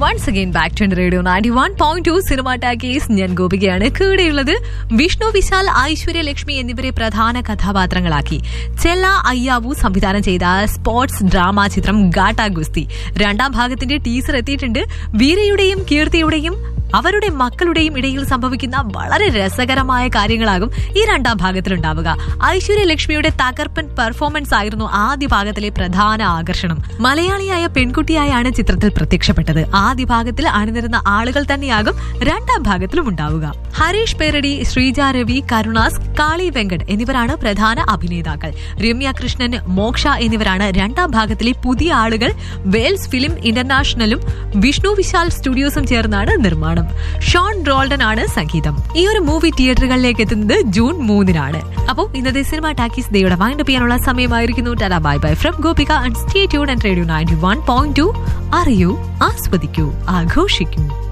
once again back to radio ninety one point two cinema talkies ഞാൻ ഗോപികയാണ് കൂടെയുള്ളത് വിഷ്ണു വിശാൽ ഐശ്വര്യ ലക്ഷ്മി എന്നിവരെ പ്രധാന കഥാപാത്രങ്ങളാക്കി ചെല്ല അയ്യാവു സംവിധാനം ചെയ്ത സ്പോർട്സ് ഡ്രാമ ചിത്രം ഗാട്ടാ ഗുസ്തി രണ്ടാം ഭാഗത്തിന്റെ ടീസർ എത്തിയിട്ടുണ്ട് വീരയുടെയും കീർത്തിയുടെയും അവരുടെ മക്കളുടെയും ഇടയിൽ സംഭവിക്കുന്ന വളരെ രസകരമായ കാര്യങ്ങളാകും ഈ രണ്ടാം ഭാഗത്തിലുണ്ടാവുക ഐശ്വര്യ ലക്ഷ്മിയുടെ തകർപ്പൻ പെർഫോമൻസ് ആയിരുന്നു ആദ്യ ഭാഗത്തിലെ പ്രധാന ആകർഷണം മലയാളിയായ പെൺകുട്ടിയായാണ് ചിത്രത്തിൽ പ്രത്യക്ഷപ്പെട്ടത് ആദ്യ ഭാഗത്തിൽ അണിനിരുന്ന ആളുകൾ തന്നെയാകും രണ്ടാം ഭാഗത്തിലും ഉണ്ടാവുക ഹരീഷ് പേരടി ശ്രീജ രവി കരുണാസ് കാളി വെങ്കട് എന്നിവരാണ് പ്രധാന അഭിനേതാക്കൾ രമ്യ കൃഷ്ണൻ മോക്ഷ എന്നിവരാണ് രണ്ടാം ഭാഗത്തിലെ പുതിയ ആളുകൾ വെയിൽസ് ഫിലിം ഇന്റർനാഷണലും വിഷ്ണു വിശാൽ സ്റ്റുഡിയോസും ചേർന്നാണ് നിർമ്മാണം ഷോൺ റോൾഡൻ ആണ് സംഗീതം ഈ ഒരു മൂവി തിയേറ്ററുകളിലേക്ക് എത്തുന്നത് ജൂൺ മൂന്നിനാണ് അപ്പോൾ ഇന്നത്തെ സിനിമ ടാക്കീസ് ദയുടെ വൈൻഡ് ചെയ്യാനുള്ള സമയമായിരിക്കുന്നു ta-ta bye bye from Gopika and stay tune and radio ninety one point two അറിയൂ ആസ്വദിക്കൂ ആഘോഷിക്കൂ